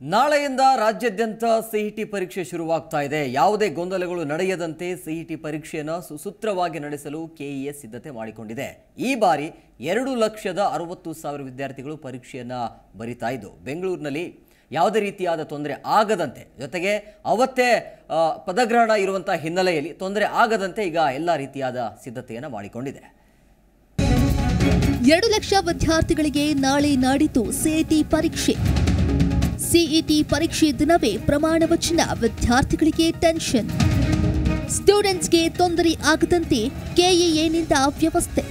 ನಾಳೆಯಿಂದ ರಾಜ್ಯಾದ್ಯಂತ ಸಿಇಟಿ ಪರೀಕ್ಷೆ ಶುರುವಾಗ್ತಾ ಇದೆ ಯಾವುದೇ ಗೊಂದಲಗಳು ನಡೆಯದಂತೆ ಸಿಇಟಿ ಪರೀಕ್ಷೆಯನ್ನು ಸುಸೂತ್ರವಾಗಿ ನಡೆಸಲು ಕೆಇಎ ಸಿದ್ಧತೆ ಮಾಡಿಕೊಂಡಿದೆ ಈ ಬಾರಿ ಎರಡು ಲಕ್ಷದ ಅರವತ್ತು ಸಾವಿರ ವಿದ್ಯಾರ್ಥಿಗಳು ಪರೀಕ್ಷೆಯನ್ನು ಬರಿತಾ ಇದ್ದು ಬೆಂಗಳೂರಿನಲ್ಲಿ ಯಾವುದೇ ರೀತಿಯಾದ ತೊಂದರೆ ಆಗದಂತೆ ಜೊತೆಗೆ ಅವತ್ತೇ ಆ, ಪದಗ್ರಹಣ ಇರುವಂಥ ಹಿನ್ನೆಲೆಯಲ್ಲಿ ತೊಂದರೆ ಆಗದಂತೆ ಈಗ ಎಲ್ಲ ರೀತಿಯಾದ ಸಿದ್ಧತೆಯನ್ನು ಮಾಡಿಕೊಂಡಿದೆ ಎರಡು ಲಕ್ಷ ವಿದ್ಯಾರ್ಥಿಗಳಿಗೆ ನಾಳೆ ನಾಡಿದ್ದು ಸಿಇಟಿ ಪರೀಕ್ಷೆ ಸಿಇಟಿ ಪರೀಕ್ಷೆ ದಿನವೇ ಪ್ರಮಾಣ ವಚನ ವಿದ್ಯಾರ್ಥಿಗಳಿಗೆ ಟೆನ್ಷನ್ ಸ್ಟೂಡೆಂಟ್ಸ್ಗೆ ತೊಂದರೆ ಆಗದಂತೆ ಕೆಇಎನಿಂದ ವ್ಯವಸ್ಥೆ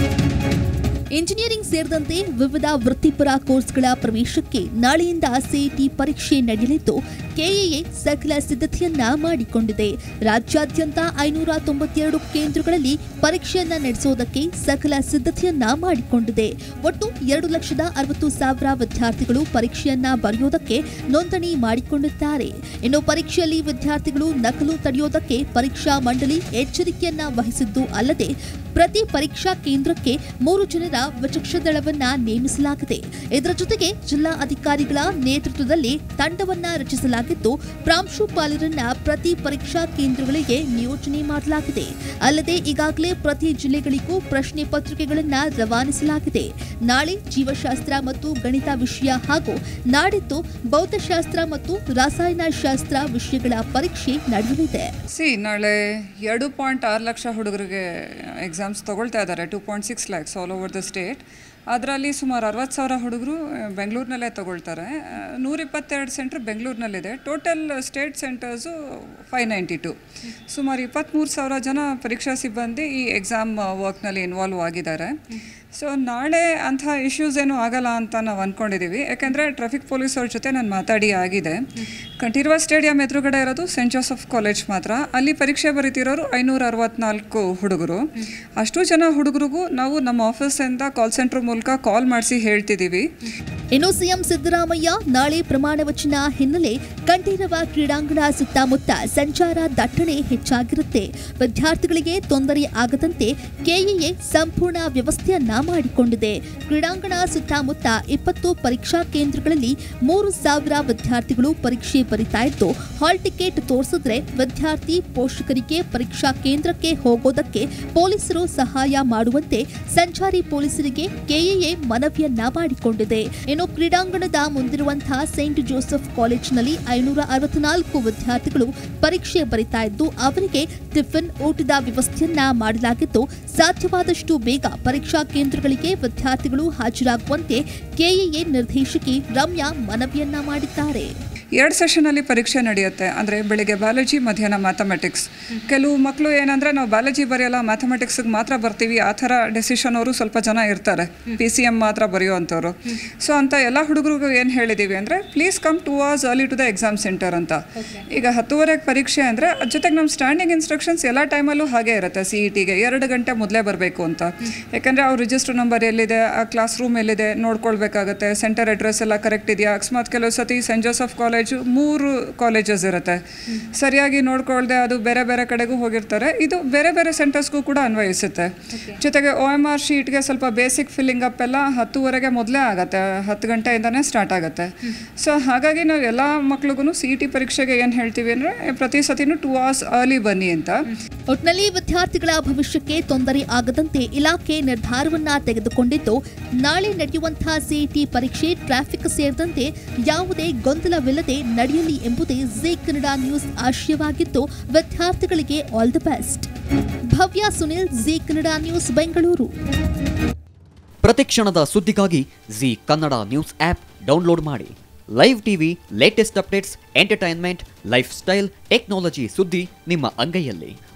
ಇಂಜಿನಿಯರಿಂಗ್ ಸೇರಿದಂತೆ ವಿವಿಧ ವೃತ್ತಿಪರ ಕೋರ್ಸ್ಗಳ ಪ್ರವೇಶಕ್ಕೆ ನಾಳೆಯಿಂದ ಸಿಇಟಿ ಪರೀಕ್ಷೆ ನಡೆಯಲಿದ್ದು ಕೆಇಎ ಸಕಲ ಸಿದ್ಧತೆಯನ್ನ ಮಾಡಿಕೊಂಡಿದೆ ರಾಜ್ಯಾದ್ಯಂತ ಐನೂರ ತೊಂಬತ್ತೆರಡು ಕೇಂದ್ರಗಳಲ್ಲಿ ಪರೀಕ್ಷೆಯನ್ನ ನಡೆಸುವುದಕ್ಕೆ ಸಕಲ ಸಿದ್ಧತೆಯನ್ನ ಮಾಡಿಕೊಂಡಿದೆ ಒಟ್ಟು ಎರಡು ಲಕ್ಷದ ಅರವತ್ತು ಸಾವಿರ ವಿದ್ಯಾರ್ಥಿಗಳು ಪರೀಕ್ಷೆಯನ್ನ ಬರೆಯುವುದಕ್ಕೆ ನೋಂದಣಿ ಮಾಡಿಕೊಂಡಿದ್ದಾರೆ ಇನ್ನು ಪರೀಕ್ಷೆಯಲ್ಲಿ ವಿದ್ಯಾರ್ಥಿಗಳು ನಕಲು ತಡೆಯುವುದಕ್ಕೆ ಪರೀಕ್ಷಾ ಮಂಡಳಿ ಎಚ್ಚರಿಕೆಯನ್ನ ವಹಿಸಿದ್ದು ಅಲ್ಲದೆ ಪ್ರತಿ ಪರೀಕ್ಷಾ ಕೇಂದ್ರಕ್ಕೆ ಮೂರು ಜನರ ವಿಚಕ್ಷ ದಳವನ್ನ ನೇಮಿಸಲಾಗಿದೆ ಇದರ ಜೊತೆಗೆ ಜಿಲ್ಲಾ ಅಧಿಕಾರಿಗಳ ನೇತೃತ್ವದಲ್ಲಿ ತಂಡವನ್ನ ರಚಿಸಲಾಗಿದ್ದು ಪ್ರಾಂಶುಪಾಲರನ್ನ ಪ್ರತಿ ಪರೀಕ್ಷಾ ಕೇಂದ್ರಗಳಿಗೆ ನಿಯೋಜನೆ ಮಾಡಲಾಗಿದೆ ಅಲ್ಲದೆ ಈಗಾಗಲೇ ಪ್ರತಿ ಜಿಲ್ಲೆಗಳಿಗೂ ಪ್ರಶ್ನೆ ಪತ್ರಿಕೆಗಳನ್ನ ರವಾನಿಸಲಾಗಿದೆ ನಾಳೆ ಜೀವಶಾಸ್ತ್ರ ಮತ್ತು ಗಣಿತ ವಿಷಯ ಹಾಗೂ ನಾಡಿದ್ದು ಭೌತಶಾಸ್ತ್ರ ಮತ್ತು ರಸಾಯನಶಾಸ್ತ್ರ ವಿಷಯಗಳ ಪರೀಕ್ಷೆ ನಡೆಯಲಿದೆ ಸಿ ನಾಳೆ ಎರಡು ಪಾಯಿಂಟ್ ಆರು ಲಕ್ಷ ಹುಡುಗರಿಗೆ ಎಕ್ಸಾಮ್ಸ್ ತೊಗೊಳ್ತಾ ಇದ್ದಾರೆ two point six lakhs all over the state ಅದರಲ್ಲಿ ಸುಮಾರು ಅರವತ್ತು ಸಾವಿರ ಹುಡುಗರು ಬೆಂಗಳೂರಿನಲ್ಲೇ ತೊಗೊಳ್ತಾರೆ ನೂರ ಇಪ್ಪತ್ತೆರಡು ಸೆಂಟ್ರ್ ಬೆಂಗಳೂರಿನಲ್ಲಿದೆ total state centres five ninety two ಸುಮಾರು ಇಪ್ಪತ್ತ್ಮೂರು ಸಾವಿರ ಜನ ಪರೀಕ್ಷಾ ಸಿಬ್ಬಂದಿ ಈ ಎಕ್ಸಾಮ್ ವರ್ಕ್ನಲ್ಲಿ ಇನ್ವಾಲ್ವ್ ಆಗಿದ್ದಾರೆ ಸೊ ನಾಳೆ ಅಂಥ ಇಶ್ಯೂಸ್ ಏನೂ ಆಗಲ್ಲ ಅಂತ ನಾವು ಅಂದ್ಕೊಂಡಿದ್ದೀವಿ ಯಾಕೆಂದರೆ ಟ್ರಾಫಿಕ್ ಪೊಲೀಸವ್ರ ಜೊತೆ ನಾನು ಮಾತಾಡಿ ಆಗಿದೆ ಕಂಠೀರವ ಸ್ಟೇಡಿಯಂ ಎದುರುಗಡೆ ಇರೋದು ಸೆಂಟ್ ಜೋಸಫ್ ಕಾಲೇಜ್ ಮಾತ್ರ ಅಲ್ಲಿ ಪರೀಕ್ಷೆ ಬರೀತಿರೋರು ಐನೂರ ಅರವತ್ನಾಲ್ಕು ಹುಡುಗರು ಅಷ್ಟು ಜನ ಹುಡುಗರಿಗೂ ನಾವು ನಮ್ಮ ಆಫೀಸಿಂದ ಕಾಲ್ ಸೆಂಟರ್ ಮೂಲಕ ಕಾಲ್ ಮಾಡಿಸಿ ಹೇಳ್ತಿದ್ದೀವಿ ಇನ್ನು ಸಿಎಂ ಸಿದ್ದರಾಮಯ್ಯ ನಾಳೆ ಪ್ರಮಾಣ ವಚನ ಹಿನ್ನೆಲೆ ಕಂಠೀರವ ಕ್ರೀಡಾಂಗಣ ಸುತ್ತಮುತ್ತ ಸಂಚಾರ ದಟ್ಟಣೆ ಹೆಚ್ಚಾಗಿರುತ್ತೆ ವಿದ್ಯಾರ್ಥಿಗಳಿಗೆ ತೊಂದರೆ ಆಗದಂತೆ ಕೆಇಎ ಸಂಪೂರ್ಣ ವ್ಯವಸ್ಥೆಯನ್ನ ಮಾಡಿಕೊಂಡಿದೆ ಕ್ರೀಡಾಂಗಣ ಸುತ್ತಮುತ್ತ ಇಪ್ಪತ್ತು ಪರೀಕ್ಷಾ ಕೇಂದ್ರಗಳಲ್ಲಿ ಮೂರು ಸಾವಿರ ವಿದ್ಯಾರ್ಥಿಗಳು ಪರೀಕ್ಷೆ ಬರಿತಾ ಇದ್ದು ಹಾಲ್ ಟಿಕೆಟ್ ತೋರಿಸಿದ್ರೆ ವಿದ್ಯಾರ್ಥಿ ಪೋಷಕರಿಗೆ ಪರೀಕ್ಷಾ ಕೇಂದ್ರಕ್ಕೆ ಹೋಗೋದಕ್ಕೆ ಪೊಲೀಸರು ಸಹಾಯ ಮಾಡುವಂತೆ ಸಂಚಾರಿ ಪೊಲೀಸರಿಗೆ ಕೆಎಎ ಮನವಿಯನ್ನ ಮಾಡಿಕೊಂಡಿದೆ ಇನ್ನು ಕ್ರೀಡಾಂಗಣದ ಮುಂದಿರುವಂತಹ ಸೈಂಟ್ ಜೋಸೆಫ್ ಕಾಲೇಜಿನಲ್ಲಿ ಐನೂರ ಅರವತ್ನಾಲ್ಕು ವಿದ್ಯಾರ್ಥಿಗಳು ಪರೀಕ್ಷೆ ಬರಿತಾ ಇದ್ದು ಅವರಿಗೆ ಟಿಫಿನ್ ಊಟದ ವ್ಯವಸ್ಥೆಯನ್ನ ಮಾಡಲಾಗಿದ್ದು ಸಾಧ್ಯವಾದಷ್ಟು ಬೇಗ ಪರೀಕ್ಷಾ ಕೇಂದ್ರಗಳಿಗೆ ವಿದ್ಯಾರ್ಥಿಗಳು ಹಾಜರಾಗುವಂತೆ ಕೆಎಎ ನಿರ್ದೇಶಕಿ ರಮ್ಯಾ ಮನವಿಯನ್ನ ಮಾಡಿದ್ದಾರೆ ಎರಡು ಸೆಷನಲ್ಲಿ ಪರೀಕ್ಷೆ ನಡೆಯುತ್ತೆ ಅಂದರೆ ಬೆಳಿಗ್ಗೆ ಬಯಾಲಜಿ ಮಧ್ಯಾಹ್ನ ಮ್ಯಾಥಮೆಟಿಕ್ಸ್ ಕೆಲವು ಮಕ್ಕಳು ಏನಂದರೆ ನಾವು ಬಯಾಲಜಿ ಬರೆಯಲ್ಲ ಮ್ಯಾಥಮೆಟಿಕ್ಸ್ಗೆ ಮಾತ್ರ ಬರ್ತೀವಿ ಆ ಥರ ಡೆಸಿಷನ್ ಅವರು ಸ್ವಲ್ಪ ಜನ ಇರ್ತಾರೆ ಪಿ ಸಿ ಎಮ್ ಮಾತ್ರ ಬರೆಯುವಂಥವ್ರು ಸೊ ಅಂತ ಎಲ್ಲ ಹುಡುಗರಿಗೂ ಏನು ಹೇಳಿದ್ದೀವಿ ಅಂದರೆ please come two hours early to the exam centre ಅಂತ ಈಗ ಹತ್ತುವರೆಗೆ ಪರೀಕ್ಷೆ ಅಂದರೆ ಅದ್ರ ಜೊತೆಗೆ ನಮ್ಮ ಸ್ಟ್ಯಾಂಡಿಂಗ್ ಇನ್ಸ್ಟ್ರಕ್ಷನ್ಸ್ ಎಲ್ಲ ಟೈಮಲ್ಲೂ ಹಾಗೆ ಇರುತ್ತೆ ಸಿ ಇ ಟಿಗೆ ಎರಡು ಗಂಟೆ ಮೊದಲೇ ಬರಬೇಕು ಅಂತ ಯಾಕಂದರೆ ಅವ್ರ ರಿಜಿಸ್ಟರ್ ನಂಬರ್ ಎಲ್ಲಿದೆ ಆ ಕ್ಲಾಸ್ ರೂಮ್ ಎಲ್ಲಿದೆ ನೋಡ್ಕೊಳ್ಬೇಕಾಗತ್ತೆ ಸೆಂಟರ್ ಅಡ್ರೆಸ್ ಎಲ್ಲ ಕರೆಕ್ಟ್ ಇದೆಯಾ ಅಕಸ್ಮಾತ್ ಕೆಲವು ಸತಿ ಸೆಂಟ್ ಜೋಸಫ್ ಕಾಲೇಜು ಮೂರು ಕಾಲೇಜಸ್ ಇರುತ್ತೆ ಸರಿಯಾಗಿ ನೋಡ್ಕೊಳ್ದೆ ಅದು ಬೇರೆ ಬೇರೆ ಕಡೆಗೂ ಹೋಗಿರ್ತಾರೆ ಇದು ಬೇರೆ ಬೇರೆ ಸೆಂಟರ್ಸ್ಗೂ ಕೂಡ ಅನ್ವಯಿಸುತ್ತೆ ಜೊತೆಗೆ ಒ ಎಮ್ ಆರ್ ಶೀಟ್ಗೆ ಸ್ವಲ್ಪ ಬೇಸಿಕ್ ಫಿಲ್ಲಿಂಗ್ ಅಪ್ ಎಲ್ಲ ಹತ್ತುವರೆಗೆ ಮೊದಲೇ ಆಗುತ್ತೆ ಹತ್ತು ಗಂಟೆಯಿಂದನೇ ಸ್ಟಾರ್ಟ್ ಆಗುತ್ತೆ ಸೊ ಹಾಗಾಗಿ ನಾವು ಎಲ್ಲ ಮಕ್ಳಿಗೂ ಸಿ ಇ ಟಿ ಪರೀಕ್ಷೆಗೆ ಏನು ಹೇಳ್ತೀವಿ ಅಂದರೆ ಪ್ರತಿ ಸತಿನೂ ಟೂ ಅವರ್ಸ್ ಅರ್ಲಿ ಬನ್ನಿ ಅಂತ ಒಟ್ನಲ್ಲಿ ವಿದ್ಯಾರ್ಥಿಗಳ ಭವಿಷ್ಯಕ್ಕೆ ತೊಂದರೆ ಆಗದಂತೆ ಇಲಾಖೆ ನಿರ್ಧಾರವನ್ನ ತೆಗೆದುಕೊಂಡಿದ್ದು ನಾಳೆ ನಡೆಯುವಂತಹ ಸಿಇಟಿ ಪರೀಕ್ಷೆ ಟ್ರಾಫಿಕ್ ಸೇರಿದಂತೆ ಯಾವುದೇ ಗೊಂದಲವಿಲ್ಲದೆ ನಡೆಯಲಿ ಎಂಬುದೇ ಜಿ ಕನ್ನಡ ನ್ಯೂಸ್ ಆಶಯವಾಗಿದ್ದು ವಿದ್ಯಾರ್ಥಿಗಳಿಗೆ all the best Bhavya Sunil Zee Kannada news Bengaluru ಪ್ರತಿಕ್ಷಣದ ಸುದ್ದಿಗಾಗಿ Zee Kannada news app download ಮಾಡಿ live TV latest updates entertainment lifestyle technology ಸುದ್ದಿ ನಿಮ್ಮ ಅಂಗೈಯಲ್ಲಿ